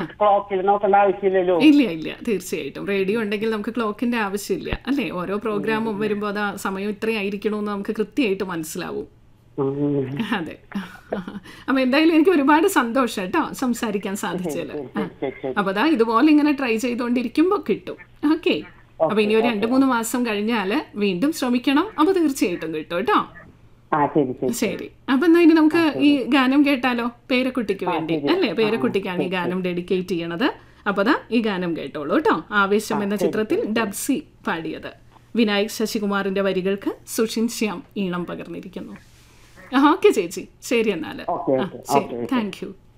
ക്ലോക്കിൽ നോക്കേണ്ട ആവശ്യമില്ലല്ലോ ഇല്ല ഇല്ല തീർച്ചയായിട്ടും റേഡിയോ ഉണ്ടെങ്കിൽ നമുക്ക് ക്ലോക്കിന്റെ ആവശ്യമില്ല അല്ലേ ഓരോ പ്രോഗ്രാമും വരുമ്പോൾ അത് ആ സമയം ഇത്രയായിരിക്കണമെന്ന് നമുക്ക് കൃത്യമായിട്ട് മനസ്സിലാവും ഉം. അതെ അപ്പൊ എന്തായാലും എനിക്ക് ഒരുപാട് സന്തോഷം കേട്ടോ സംസാരിക്കാൻ സാധിച്ചത് ശരി, ശരി. അപ്പൊ അതാ ഇതുപോലെ ഇങ്ങനെ ട്രൈ ചെയ്തുകൊണ്ടിരിക്കുമ്പോ കിട്ടും ഓക്കെ അപ്പൊ ഇനി ഒരു രണ്ട് മൂന്ന് മാസം കഴിഞ്ഞാല് വീണ്ടും ശ്രമിക്കണം അപ്പൊ തീർച്ചയായിട്ടും കിട്ടും കേട്ടോ ആ ശരി ശരി ശരി അപ്പൊ എന്നാ ഇനി നമുക്ക് ഈ ഗാനം കേട്ടാലോ പേരക്കുട്ടിക്ക് വേണ്ടി അല്ലേ പേരക്കുട്ടിക്കാണ് ഈ ഗാനം ഡെഡിക്കേറ്റ് ചെയ്യണത് അപ്പൊ ദാ ഈ ഗാനം കേട്ടോളൂ കേട്ടോ ആവേശം എന്ന ചിത്രത്തിൽ ഡബ്സി പാടിയത് വിനായക് ശശികുമാറിന്റെ വരികൾക്ക് സുഷിൻ ശ്യാം ഈണം പകർന്നിരിക്കുന്നു ഓക്കെ ചേച്ചി ശരി എന്നാല് ഓക്കെ ആ, ഓക്കെ ശരി താങ്ക് യു